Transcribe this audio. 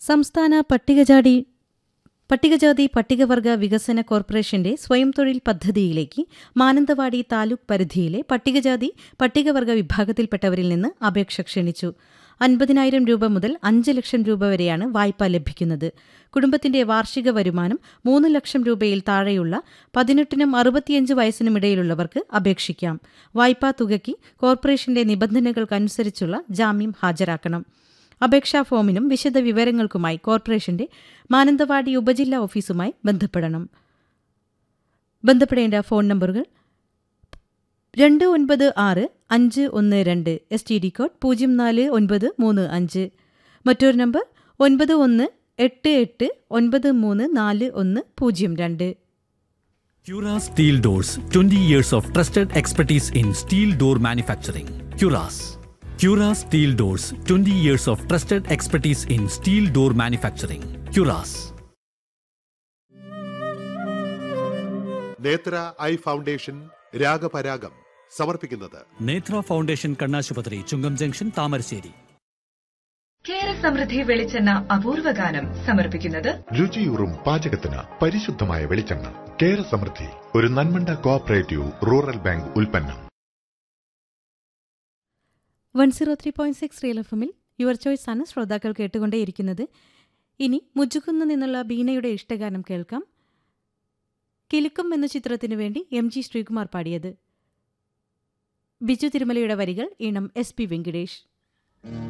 സംസ്ഥാന പട്ടികജാതി പട്ടികജാതി പട്ടികവർഗ വികസന കോർപ്പറേഷന്റെ സ്വയം തൊഴിൽ പദ്ധതിയിലേക്ക് മാനന്തവാടി താലൂക്ക് പരിധിയിലെ പട്ടികജാതി പട്ടികവർഗ വിഭാഗത്തിൽപ്പെട്ടവരിൽ നിന്ന് അപേക്ഷ ക്ഷണിച്ചു അൻപതിനായിരം രൂപ മുതൽ അഞ്ച് ലക്ഷം രൂപ വരെയാണ് വായ്പ ലഭിക്കുന്നത് കുടുംബത്തിന്റെ വാർഷിക വരുമാനം മൂന്ന് ലക്ഷം രൂപയിൽ താഴെയുള്ള പതിനെട്ടിനും അറുപത്തിയഞ്ച് വയസ്സിനുമിടയിലുള്ളവർക്ക് അപേക്ഷിക്കാം വായ്പാ തുകയ്ക്ക് കോർപ്പറേഷന്റെ നിബന്ധനകൾക്കനുസരിച്ചുള്ള ജാമ്യം ഹാജരാക്കണം അപേക്ഷാ ഫോമിനും വിശദ വിവരങ്ങൾക്കുമായി കോർപ്പറേഷന്റെ മാനന്തവാടി ഉപജില്ലാ ഓഫീസുമായി ബന്ധപ്പെടണം ബന്ധപ്പെടേണ്ട ഫോൺ നമ്പറുകൾ രണ്ട് ഒൻപത് ആറ് അഞ്ച് ഒന്ന് രണ്ട് എസ് ടി ഡി കോഡ് പൂജ്യം നാല് ഒൻപത് മൂന്ന് അഞ്ച് മറ്റൊരു നമ്പർ ഒൻപത് ഒന്ന് എട്ട് എട്ട് ഒൻപത് മൂന്ന് നാല് ഒന്ന് പൂജ്യം രണ്ട് Cura Steel Doors 20 years of trusted expertise in steel door manufacturing. Curas. Cura Steel Doors 20 years of trusted expertise in steel door manufacturing. Curas. Netra eye foundation രാഗപരാഗം സമർപ്പിക്കുന്നത് നേത്ര ഫൗണ്ടേഷൻ കണ്ണാശുപത്രി ചുങ്കം ജംഗ്ഷൻ താമരശ്ശേരി കേരസമൃദ്ധി വെളിച്ചെണ്ണ അപൂർവ ഗാനം സമർപ്പിക്കുന്നത് രുചിയൂറും പാചകത്തിന് പരിശുദ്ധമായ വെളിച്ചെണ്ണ കേര സമൃദ്ധി ഒരു നന്മണ്ട കോഓപ്പറേറ്റീവ് റൂറൽ ബാങ്ക് ഉൽപ്പന്നം one zero three point six real F എമ്മിൽ യുവർ ചോയ്സ് ആണ് ശ്രോതാക്കൾ കേട്ടുകൊണ്ടേയിരിക്കുന്നത് ഇനി മുജുകുന്ന് നിന്നുള്ള ബീനയുടെ ഇഷ്ടഗാനം കേൾക്കാം കിലുക്കം എന്ന ചിത്രത്തിനു വേണ്ടി എം ജി ശ്രീകുമാർ പാടിയത് ബിജു തിരുമലയുടെ വരികൾ ഈണം എസ് പി വെങ്കിടേഷ്